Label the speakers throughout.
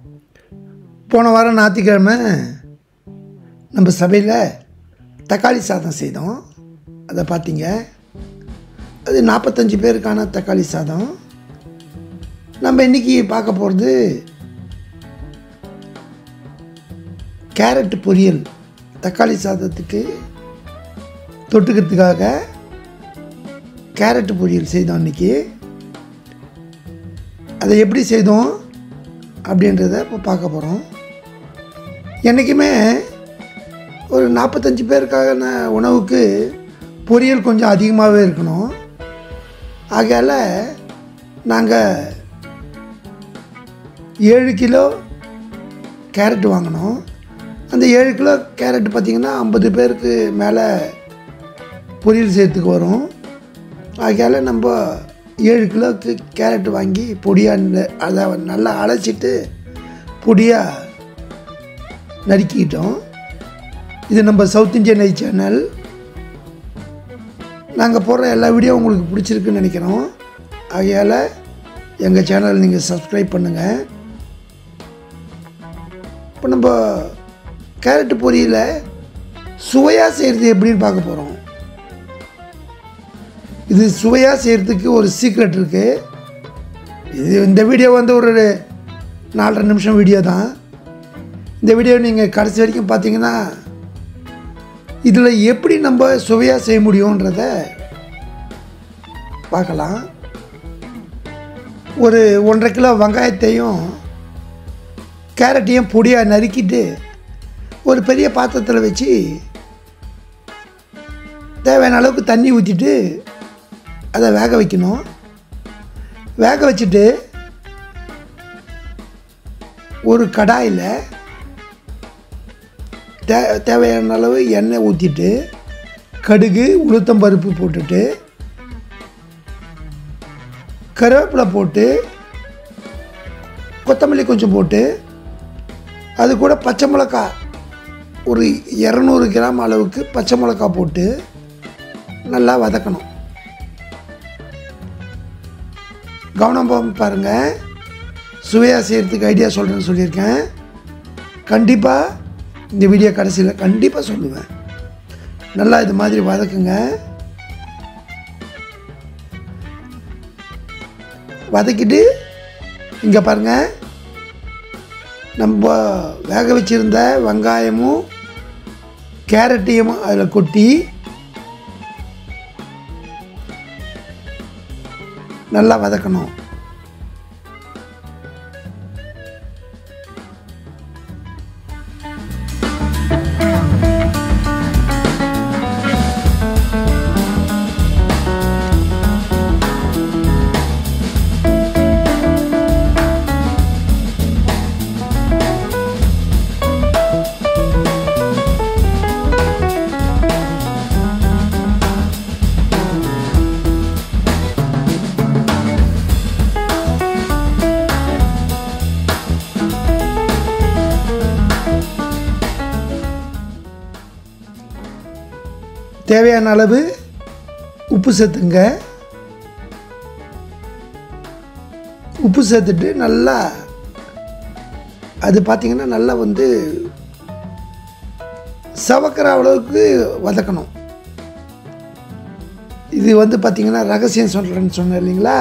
Speaker 1: போன வாரம் ஞாயிற்றுக்கிழமை நம்ம சபையில் தக்காளி சாதம் செய்தோம் அதை பார்த்தீங்க அது நாற்பத்தஞ்சு பேருக்கான தக்காளி சாதம் நம்ம இன்றைக்கி பார்க்க போகிறது கேரட் பொரியல் தக்காளி சாதத்துக்கு தொட்டுக்கிறதுக்காக கேரட் பொரியல் செய்தோம் இன்றைக்கி அதை எப்படி செய்தோம் அப்படின்றத இப்போ பார்க்க போகிறோம் என்றைக்குமே ஒரு நாற்பத்தஞ்சு பேருக்கான உணவுக்கு பொரியல் கொஞ்சம் அதிகமாகவே இருக்கணும் ஆகையால் நாங்கள் ஏழு கிலோ கேரட் வாங்கினோம் அந்த ஏழு கிலோ கேரட் பார்த்திங்கன்னா ஐம்பது பேருக்கு மேலே பொரியல் செய்யறதுக்கு வரும் ஆகையால் நம்ம ஏழு கிலோக்கு கேரட் வாங்கி பொடியாக அதை நல்லா அழைச்சிட்டு பொடியாக நறுக்கிக்கிட்டோம் இது நம்ம சவுத் இந்தியன் ஐ சேனல் நாங்கள் போடுற எல்லா வீடியோ உங்களுக்கு பிடிச்சிருக்குன்னு நினைக்கிறோம் ஆகையால் எங்கள் சேனல் நீங்கள் சப்ஸ்கிரைப் பண்ணுங்கள் இப்போ நம்ம கேரட் பொரியலை சுவையாக செய்கிறது எப்படின்னு பார்க்க போகிறோம் இது சுவையாக செய்கிறதுக்கு ஒரு சீக்ரெட் இருக்குது இது இந்த வீடியோ வந்து ஒரு நாலரை நிமிஷம் வீடியோ தான் இந்த வீடியோ நீங்கள் கடைசி வரைக்கும் பார்த்தீங்கன்னா இதில் எப்படி நம்ம சுவையாக செய்ய முடியுன்றத பார்க்கலாம் ஒரு ஒன்றரை கிலோ வெங்காயத்தையும் கேரட்டையும் பொடியாக நறுக்கிட்டு ஒரு பெரிய பாத்திரத்தில் வச்சு தேவையான அளவுக்கு தண்ணி ஊற்றிட்டு அதை வேக வைக்கணும் வேக வச்சுட்டு ஒரு கடாயில் தே தேவையான அளவு எண்ணெய் ஊற்றிட்டு கடுகு உளுத்தம்பருப்பு போட்டுட்டு கருவேப்பிலை போட்டு கொத்தமல்லி கொஞ்சம் போட்டு அது கூட பச்சை மிளகா ஒரு இரநூறு கிராம் அளவுக்கு பச்சை மிளகா போட்டு நல்லா வதக்கணும் கவனமாக பாருங்கள் சுவையாக செய்கிறதுக்கு ஐடியா சொல்கிறேன்னு சொல்லியிருக்கேன் கண்டிப்பாக இந்த வீடியோ கடைசியில் கண்டிப்பாக சொல்லுவேன் நல்லா இது மாதிரி வதக்குங்க வதக்கிட்டு இங்கே பாருங்கள் நம்ம வேக வச்சுருந்த வெங்காயமும் கேரட்டையும் அதில் கொட்டி நல்லா வதக்கணும் தேவையான அளவு உப்பு சேர்த்துங்க உப்பு சேர்த்துட்டு நல்லா அது பார்த்திங்கன்னா நல்லா வந்து சவக்கிற அளவுக்கு வதக்கணும் இது வந்து பார்த்திங்கன்னா ரகசியம் சொல்கிறேன்னு சொன்னேன் இல்லைங்களா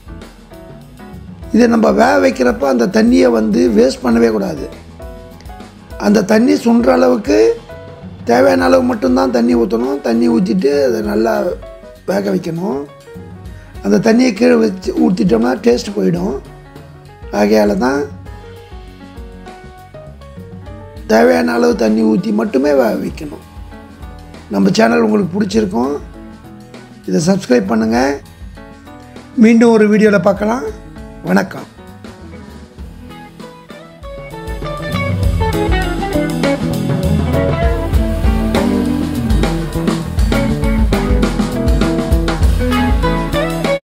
Speaker 1: இதை நம்ம வேக வைக்கிறப்ப அந்த தண்ணியை வந்து வேஸ்ட் பண்ணவே கூடாது அந்த தண்ணி சுண்டுற அளவுக்கு தேவையான அளவு மட்டும்தான் தண்ணி ஊற்றணும் தண்ணி ஊற்றிட்டு அதை நல்லா வேக வைக்கணும் அந்த தண்ணியை கீழே வச்சு ஊற்றிட்டோம்னா டேஸ்ட் போயிடும் ஆகையால் தான் தேவையான அளவு தண்ணி ஊற்றி மட்டுமே வேக வைக்கணும் நம்ம சேனல் உங்களுக்கு பிடிச்சிருக்கும் இதை சப்ஸ்கிரைப் பண்ணுங்கள் மீண்டும் ஒரு வீடியோவில் பார்க்கலாம் வணக்கம்